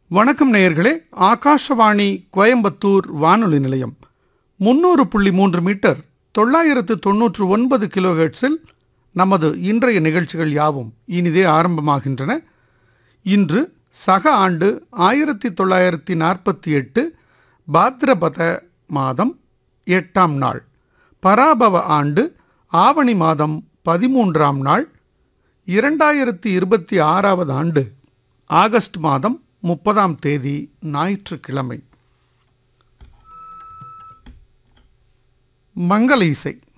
வணக்கம் நேயர்களே ஆகாஷவாணி கோயம்புத்தூர் வானொலி நிலையம் முன்னூறு புள்ளி மூன்று மீட்டர் தொள்ளாயிரத்து தொன்னூற்று ஒன்பது கிலோஹெர்ட்ஸில் நமது இன்றைய நிகழ்ச்சிகள் யாவும் இனிதே ஆரம்பமாகின்றன இன்று சக ஆண்டு ஆயிரத்தி தொள்ளாயிரத்தி நாற்பத்தி எட்டு பாத்ரபத மாதம் எட்டாம் நாள் பராபவ ஆண்டு ஆவணி மாதம் பதிமூன்றாம் நாள் இரண்டாயிரத்தி இருபத்தி ஆறாவது ஆண்டு ஆகஸ்ட் மாதம் முப்பதாம் தேதி ஞாயிற்றுக்கிழமை மங்கள இசை